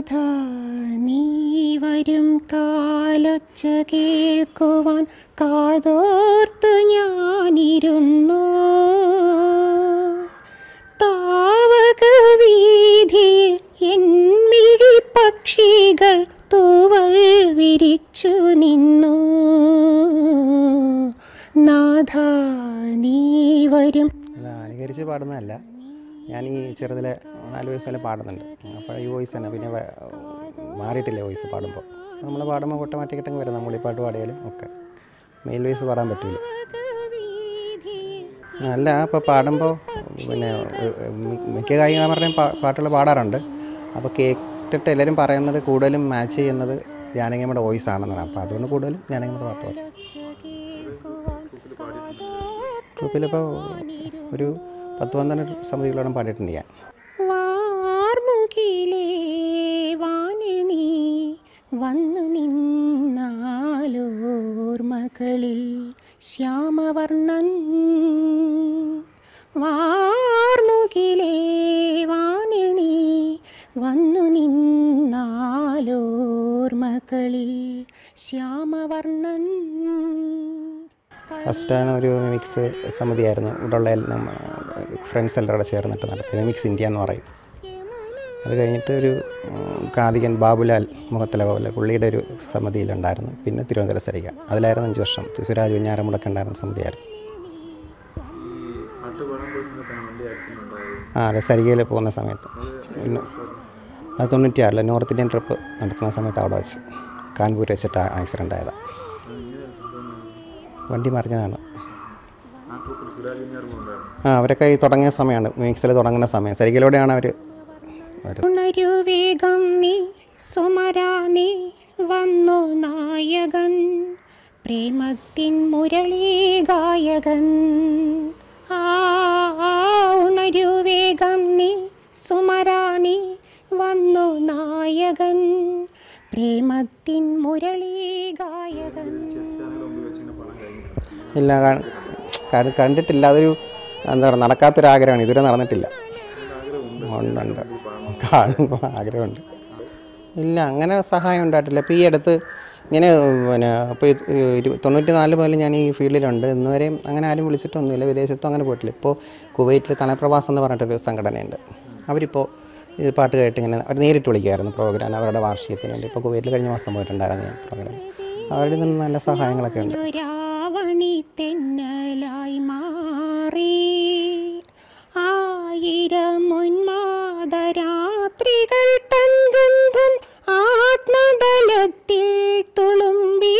നാഥ നീ വരും കാലൊച്ച കേൾക്കുവാൻ കാതോർത്തു ഞാനിരുന്നു താവക വീതിയിൽ എന്മിഴി പക്ഷികൾ തൂവൽ വിരിച്ചു നിന്നു നാഥ നീ വരും അല്ല അനുകരിച്ച് പാടുന്നതല്ല ഞാൻ ഈ ചെറുതിലെ നാല് വയസ്സ് വരെ പാടുന്നുണ്ട് അപ്പോൾ ഈ വോയിസ് തന്നെ പിന്നെ വ- മാറിയിട്ടില്ല വോയിസ് പാടുമ്പോൾ നമ്മൾ പാടുമ്പോൾ ഓട്ടോമാറ്റിക്കായിട്ട് വരും നമ്മൾ ഈ പാട്ട് പാടിയാലും ഒക്കെ മെയിൽ വോയിസ് പാടാൻ പറ്റില്ല അല്ല ഇപ്പോൾ പാടുമ്പോൾ പിന്നെ ഏഹ്, മി- മിക്ക ഗായികമാരുടെയും പാ പാട്ടുകൾ പാടാറുണ്ട് അപ്പോൾ കേട്ടിട്ട് എല്ലാവരും പറയുന്നത് കൂടുതലും മാച്ച് ചെയ്യുന്നത് ജാനകിയമ്മയുടെ വോയിസ് ആണെന്നാണ് അപ്പോൾ അതുകൊണ്ട് കൂടുതലും ജാനകിയമ്മയുടെ പാട്ട് പാടും ഗ്രൂപ്പിലിപ്പോൾ ഒരു പത്ത് പന്ത്രണ്ട് സമിതികളോളം പാടിയിട്ടുണ്ട് ഞാൻ വാർമുകിലേ വാനിൽ നീ വന്നു നിന്നാലോർമകളിൽ ശ്യാമവർണ്ണൻ വാർമുകിലേ വാനിൽ നീ വന്നു നിന്നാലോർമകളിൽ ശ്യാമവർണ്ണൻ ഫസ്റ്റാണ് ഒരു മിമിക്സ് സമിതിയായിരുന്നു ഇവിടെയുള്ള എല്ലാം ഫ്രണ്ട്സ് എല്ലാവരും ചേർന്നിട്ട് നടത്തി മിമിക്സ് ഇന്ത്യ എന്ന് പറയും അത് കഴിഞ്ഞിട്ട് ഒരു ഉം, കാതികൻ ബാബുലാൽ മുഖത്തല പോലെ പുള്ളിയുടെ ഒരു സമിതിയിലുണ്ടായിരുന്നു പിന്നെ തിരുവനന്തപുരം സരിക അതിലായിരുന്നു അഞ്ച് വർഷം സുരാജ് വെഞ്ഞാറമുടൊക്കെ ഉണ്ടായിരുന്ന സമിതിയായിരുന്നു ആ അതെ സരികയിൽ പോകുന്ന സമയത്ത് പിന്നെ അത് തൊണ്ണൂറ്റിയാറിൽ നോർത്ത് ഇന്ത്യൻ ട്രിപ്പ് നടത്തുന്ന സമയത്ത് അവിടെ വെച്ച് കാൺപൂർ വെച്ചിട്ട് ആക്സിഡൻ്റ് ആയതാണ് വണ്ടി മറിഞ്ഞതാണ് ആ അവരൊക്കെ ഈ തുടങ്ങിയ സമയമാണ് മിക്സിൽ തുടങ്ങുന്ന സമയം സരികയിലൂടെയാണ് അവർ വരുന്നത് ഉണരു വേഗം നീ സുമരാണി വന്നു നായകൻ പ്രേമത്തിൻ മുരളീ ഗായകൻ ആ ആ, ഉണരു വേഗം നീ സുമരാണി വന്നു നായകൻ പ്രേമത്തിൻ മുരളീ ഗായകൻ ഇല്ല കാ- ക- കണ്ടിട്ടില്ല അതൊരു എന്താ പറയുക നടക്കാത്തൊരാഗ്രഹമാണ് ഇതുവരെ നടന്നിട്ടില്ല ഉണ്ട് ഉണ്ട് കാണുമ്പോൾ ആഗ്രഹമുണ്ട് ഇല്ല അങ്ങനെ സഹായം ഉണ്ടായിട്ടില്ല ഇപ്പോൾ ഈ അടുത്ത് ഇങ്ങനെ പിന്നെ ഇപ്പോൾ ഇരു തൊണ്ണൂറ്റി നാല് മുതൽ ഞാൻ ഈ ഫീൽഡിലുണ്ട് ഇന്നുവരെയും അങ്ങനെ ആരും വിളിച്ചിട്ടൊന്നുമില്ല വിദേശത്തും അങ്ങനെ പോയിട്ടില്ല ഇപ്പോൾ കുവൈറ്റിൽ തണപ്രവാസം എന്ന് പറഞ്ഞിട്ടൊരു സംഘടനയുണ്ട് അവരിപ്പോൾ ഇത് പാട്ട് കേട്ട് ഇങ്ങനെ അവർ നേരിട്ട് വിളിക്കുമായിരുന്നു പ്രോഗ്രാം അവരുടെ വാർഷികത്തിന് വേണ്ടി ഇപ്പോൾ കുവൈറ്റിൽ കഴിഞ്ഞ മാസം പോയിട്ടുണ്ടായിരുന്നു ഞാൻ പ്രോഗ്രാം അവരുടെ നിന്ന് നല്ല സഹായങ്ങളൊക്കെ ഉണ്ട് രാവണി തെന്നലായി മാറി ആയിരം ഉന്മാദരാത്രികൾ തൻ ഗന്ധം ആത്മതലത്തിൽ തുളുമ്പി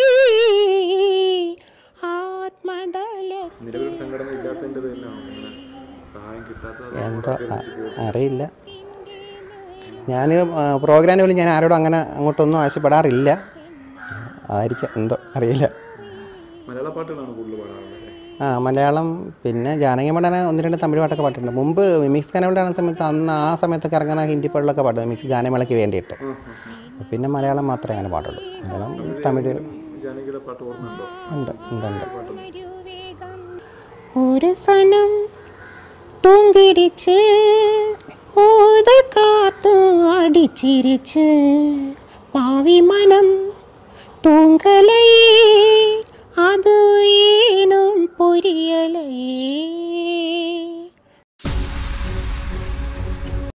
ആത്മതലത്തിൽ നിലവിൽ സംഘടന ഇല്ലാത്തതിൻ്റെ പേരിലാണോ ഇങ്ങനെ സഹായം കിട്ടാത്തത് എന്തോ അ- അറിയില്ല ഞാൻ പ്രോഗ്രാമിന് പോലും ഞാൻ ആരോടും അങ്ങനെ അങ്ങോട്ടൊന്നും ആവശ്യപ്പെടാറില്ല ആയിരിക്കാം എന്തോ അറിയില്ല മലയാള പാട്ടുകളാണ് കൂടുതൽ പാടാറുള്ളത് ആ മലയാളം പിന്നെ ജാനകിമടന ഒന്ന് രണ്ട് തമിഴ് പാട്ടൊക്കെ പാട്ടിട്ടുണ്ട് മുമ്പ് മിക്സ് കനകളുടെ ആണ സമയത്ത് അന്ന് ആ സമയത്തൊക്കെ ഇറങ്ങുന്ന ഹിന്ദി പാട്ടിലൊക്കെ പാടും മിക്സ് ഗാനമേളയ്ക്ക് വേണ്ടിയിട്ട് പിന്നെ മലയാളം മാത്രമേ അങ്ങനെ പാടുള്ളൂ മലയാളം തമിഴ് ജാനകിയുടെ പാട്ട് ഓർമ്മയുണ്ടോ ഉണ്ട് ഉണ്ട് ഉണ്ട് ഒരു സനം തൂങ്കിടിച്ച് ഓത കാത്തു അടിച്ചിരിച്ച് പാവി മനം തൂങ്കലയേ അത് ഏനും പൊരിയലയേ